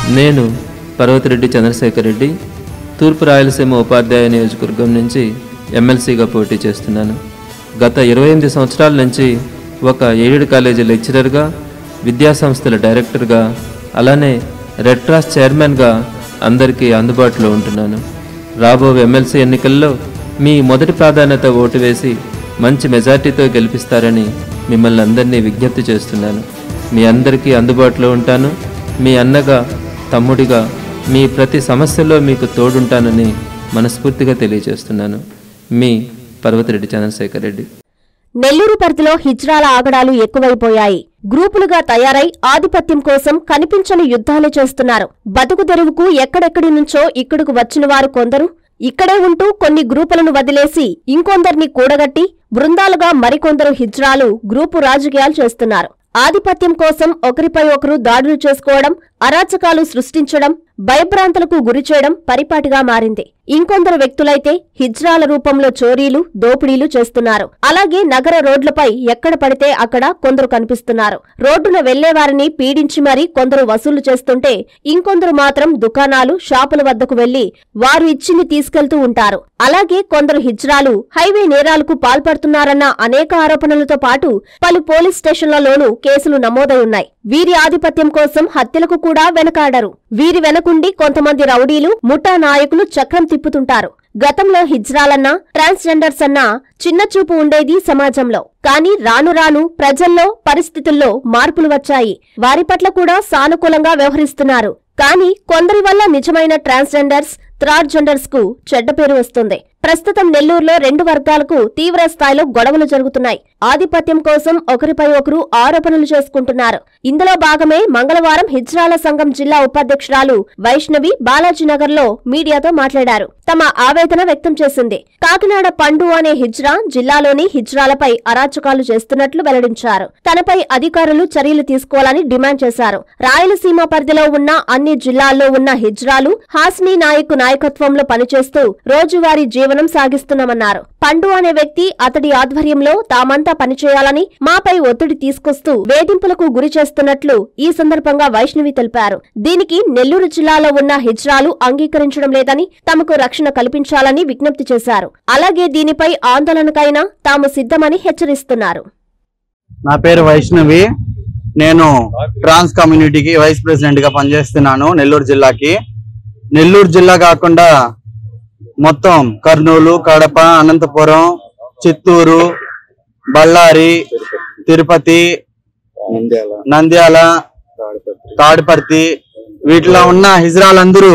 నేను పర్వతిరెడ్డి చంద్రశేఖర్ రెడ్డి తూర్పు రాయలసీమ ఉపాధ్యాయ నియోజకవర్గం నుంచి ఎమ్మెల్సీగా పోటీ చేస్తున్నాను గత ఇరవై ఎనిమిది సంవత్సరాల నుంచి ఒక ఎయిడెడ్ కాలేజీ లెక్చరర్గా విద్యాసంస్థల డైరెక్టర్గా అలానే రెడ్ క్రాస్ చైర్మన్గా అందరికీ అందుబాటులో ఉంటున్నాను రాబో ఎమ్మెల్సీ ఎన్నికల్లో మీ మొదటి ప్రాధాన్యత ఓటు వేసి మంచి మెజార్టీతో గెలిపిస్తారని మిమ్మల్ని అందరినీ విజ్ఞప్తి చేస్తున్నాను మీ అందరికీ అందుబాటులో ఉంటాను మీ అన్నగా తమ్ముడిగా మీ ప్రతి సమస్యలో మీకు తోడుంటానని మనస్ఫూర్తిగా తెలియజేస్తున్నాను మీ పర్వతిరెడ్డి చంద్రశేఖర్ రెడ్డి నెల్లూరు పరిధిలో హిజ్రాల ఆగడాలు ఎక్కువైపోయాయి గ్రూపులుగా తయారై ఆధిపత్యం కోసం కనిపించని యుద్ధాలు చేస్తున్నారు బతుకు తెరువుకు ఎక్కడెక్కడి నుంచో ఇక్కడకు వచ్చిన వారు కొందరు ఇక్కడే ఉంటూ కొన్ని గ్రూపులను వదిలేసి ఇంకొందరిని కూడగట్టి బృందాలుగా మరికొందరు హిజ్రాలు గ్రూపు రాజకీయాలు చేస్తున్నారు ఆధిపత్యం కోసం ఒకరిపై ఒకరు దాడులు చేసుకోవడం అరాచకాలు సృష్టించడం భయభ్రాంతులకు గురిచేయడం పరిపాటిగా మారింది ఇంకొందరు వ్యక్తులైతే హిజ్రాల రూపంలో చోరీలు దోపిడీలు చేస్తున్నారు అలాగే నగర రోడ్లపై ఎక్కడ పడితే అక్కడ కొందరు కనిపిస్తున్నారు రోడ్డున వెళ్లేవారిని పీడించి మరీ కొందరు వసూలు చేస్తుంటే ఇంకొందరు మాత్రం దుకాణాలు షాపుల వద్దకు వెళ్లి వారు ఇచ్చింది తీసుకెళ్తూ ఉంటారు అలాగే కొందరు హిజ్రాలు హైవే నేరాలకు పాల్పడుతున్నారన్న అనేక ఆరోపణలతో పాటు పలు పోలీస్ స్టేషన్లలోనూ కేసులు నమోదై ఉన్నాయి వీరి ఆధిపత్యం కోసం హత్యలకు కూడా వెనకాడరు వీరి వెనకుండి కొంతమంది రౌడీలు ముఠా నాయకులు చక్రం తిప్పుతుంటారు గతంలో హిజ్రాలన్నా ట్రాన్స్జెండర్స్ అన్నా చిన్న చూపు ఉండేది సమాజంలో కానీ రాను రాను ప్రజల్లో పరిస్థితుల్లో మార్పులు వచ్చాయి వారి పట్ల కూడా సానుకూలంగా వ్యవహరిస్తున్నారు కానీ కొందరి వల్ల నిజమైన ట్రాన్స్జెండర్స్ థర్డ్ జెండర్స్ కు చెడ్డ పేరు వస్తుంది ప్రస్తుతం నెల్లూరులో రెండు వర్గాలకు తీవ్ర స్థాయిలో గొడవలు జరుగుతున్నాయి ఆధిపత్యం కోసం ఒకరిపై ఒకరు ఆరోపణలు చేసుకుంటున్నారు ఇందులో భాగమే మంగళవారం హిజ్రాల సంఘం జిల్లా ఉపాధ్యక్షురాలు వైష్ణవి బాలాజీనగర్ లో మీడియాతో మాట్లాడారు తమ ఆవేదన వ్యక్తం చేసింది కాకినాడ పండు అనే హిజ్రా జిల్లాలోని హిజ్రాలపై అరాచకాలు చేస్తున్నట్లు వెల్లడించారు తనపై అధికారులు చర్యలు తీసుకోవాలని డిమాండ్ చేశారు రాయలసీమ పరిధిలో ఉన్న అన్ని జిల్లాల్లో ఉన్న హిజ్రాలు హాస్నీ నాయక్ నాయకత్వంలో పనిచేస్తూ రోజువారీ జీవనం సాగిస్తున్నామన్నారు పండు అనే వ్యక్తి అతడి ఆధ్వర్యంలో తామంతా పనిచేయాలని మాపై ఒత్తిడి తీసుకొస్తూ వేధింపులకు గురి చేస్తున్నట్లు ఈ సందర్భంగా వైష్ణవి తెలిపారు దీనికి నెల్లూరు జిల్లాలో ఉన్న హిజ్రాలు అంగీకరించడం లేదని తమకు రక్షణ కల్పించాలని విజ్ఞప్తి చేశారు అలాగే దీనిపై ఆందోళనకైనా తాము సిద్ధమని హెచ్చరిస్తున్నారు నా పేరు వైష్ణవి నేను ట్రాన్స్ కమ్యూనిటీకి వైస్ ప్రెసిడెంట్ గా పనిచేస్తున్నాను నెల్లూరు జిల్లాకి నెల్లూరు జిల్లా కాకుండా మొత్తం కర్నూలు కడప అనంతపురం చిత్తూరు బళ్ళారి తిరుపతి నంద్యాల తాడిపర్తి వీటిలో ఉన్న హిజ్రాలందరూ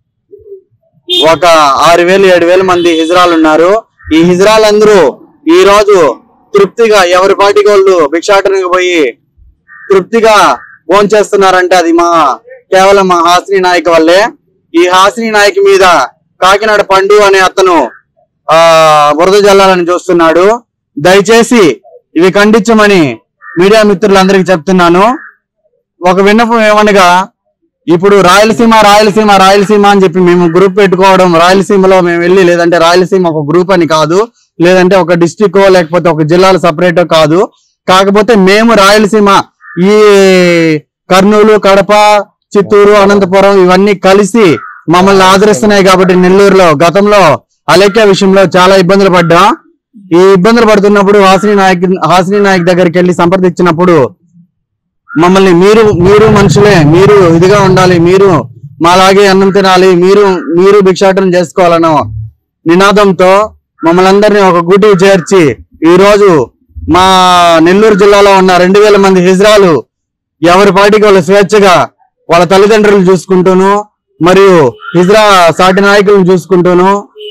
ఒక ఆరు వేలు ఏడు వేల మంది హిజ్రాలు ఉన్నారు ఈ హిజ్రాలందరూ ఈ రోజు తృప్తిగా ఎవరి పాటికి వాళ్ళు భిక్షాటనకు పోయి తృప్తిగా ఫోన్ చేస్తున్నారంటే అది మా కేవలం మా హాసిని నాయక్ వల్లే ఈ హాసిని నాయక్ మీద కాకినాడ పండు అనే అతను ఆ బురద జల్లాలని చూస్తున్నాడు దయచేసి ఇవి ఖండించమని మీడియా మిత్రులందరికీ చెప్తున్నాను ఒక విన్నపం ఏమనగా ఇప్పుడు రాయలసీమ రాయలసీమ రాయలసీమ అని చెప్పి మేము గ్రూప్ పెట్టుకోవడం రాయలసీమలో మేము వెళ్ళి లేదంటే రాయలసీమ ఒక గ్రూప్ అని కాదు లేదంటే ఒక డిస్టిక్ లేకపోతే ఒక జిల్లాలు సపరేట్ కాదు కాకపోతే మేము రాయలసీమ ఈ కర్నూలు కడప చిత్తూరు అనంతపురం ఇవన్నీ కలిసి మమ్మల్ని ఆదరిస్తున్నాయి కాబట్టి నెల్లూరులో గతంలో అలేఖ్య విషయంలో చాలా ఇబ్బందులు పడ్డాం ఈ ఇబ్బందులు పడుతున్నప్పుడు హాసిని నాయక్ హాసిని నాయక్ దగ్గరికి వెళ్ళి సంప్రదించినప్పుడు మమ్మల్ని మీరు మీరు మనుషులే మీరు ఇదిగా ఉండాలి మీరు మాలాగే అన్నం తినాలి మీరు మీరు భిక్షాటన చేసుకోవాలన్న నినాదంతో మమ్మల్ని అందరినీ ఒక గూటికి చేర్చి ఈ రోజు మా నెల్లూరు జిల్లాలో ఉన్న రెండు వేల మంది హిజ్రాలు ఎవరి పాటికి వాళ్ళు స్వేచ్ఛగా వాళ్ళ తల్లిదండ్రులు చూసుకుంటూను మరియు హిజ్రా సాటి నాయకులను చూసుకుంటూను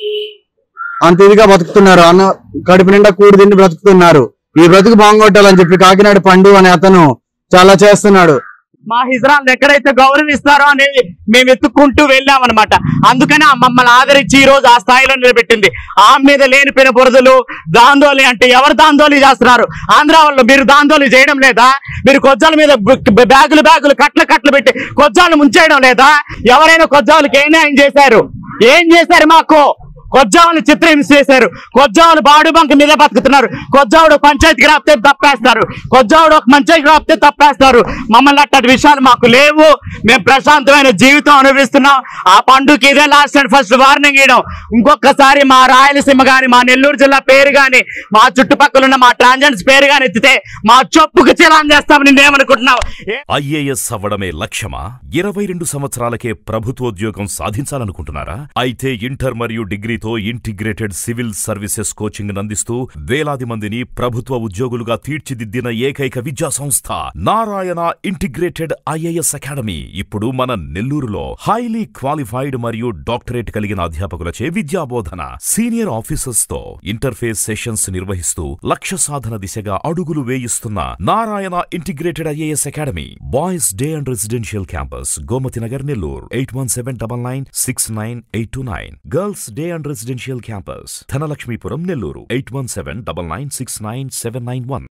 అంత ఇదిగా బతుకుతున్నారు అన్న కడుపు నిండా కూడి తిండి బ్రతుకుతున్నారు ఈ బ్రతుకు బాగుంగొట్టాలని చెప్పి కాకినాడ పండు అనే అతను చాలా చేస్తున్నాడు మా హిజ్రాలను ఎక్కడైతే గౌరవిస్తారో అనేది మేము ఎత్తుక్కుంటూ వెళ్ళామన్నమాట అందుకని ఆ మమ్మల్ని ఆదరించి ఈ రోజు ఆ స్థాయిలో నిలబెట్టింది ఆ మీద లేనిపోయిన బురదలు దాందోలి అంటే ఎవరు దాందోలి చేస్తున్నారు ఆంధ్ర వాళ్ళు మీరు దాందోలి చేయడం లేదా మీరు కొజ్జాల మీద బ- బ్యాగులు బ్యాగులు కట్ల కట్లు పెట్టి కొజ్జాలు ముంచేయడం లేదా ఎవరైనా కొజ్జాలకి ఏ న్యాయం చేశారు ఏం చేశారు మాకు కొజ్జావుని చిత్రహింస చేశారు కొజ్జావులు బాడు బంక్ మీద బతుకుతున్నారు కొజ్జావుడు పంచాయతీకి రాపితే తప్పేస్తారు కొజ్జావుడు ఒక మంచికి రాపితే తప్పేస్తారు మమ్మల్ని అట్టటి విషయాలు మాకు లేవు మేము ప్రశాంతమైన జీవితం అనుభవిస్తున్నాం ఆ పండుగకి ఇదే లాస్ట్ అండ్ ఫస్ట్ వార్నింగ్ ఇవ్వడం ఇంకొకసారి మా రాయలసీమ గాని మా నెల్లూరు జిల్లా పేరు గాని మా చుట్టుపక్కల ఉన్న మా ట్రాన్జెంట్స్ పేరు గాని ఎత్తితే మా చొప్పుకు చిలాన్ చేస్తామని నేనేమనుకుంటున్నావు ఏ- ఐఏఎస్ అవ్వడమే లక్ష్యమా ఇరవై రెండు సంవత్సరాలకే ప్రభుత్వోద్యోగం సాధించాలనుకుంటున్నారా అయితే ఇంటర్ మరియు డిగ్రీతో ఇంటిగ్రేటెడ్ సివిల్ సర్వీసెస్ కోచింగ్ అందిస్తూ వేలాది మందిని ప్రభుత్వ ఉద్యోగులుగా తీర్చిదిద్దిన ఏకైక విద్యా సంస్థ నారాయణ ఇంటిగ్రేటెడ్ ఐఏఎస్ అకాడమీ ఇప్పుడు మన నెల్లూరులో హైలీ క్వాలిఫైడ్ మరియు డాక్టరేట్ కలిగిన అధ్యాపకులచే విద్యాబోధన సీనియర్ ఆఫీసర్స్ తో ఇంటర్ఫేస్ సెషన్స్ నిర్వహిస్తూ లక్ష్య సాధన దిశగా అడుగులు వేయిస్తున్న Narayana integrated IAS academy boys day and residential campus Gomathi Nagar Nellore eight one seven double nine six nine eight two nine girls day and residential campus Dhanalakshmipuram Nellore eight one seven double nine six nine seven nine one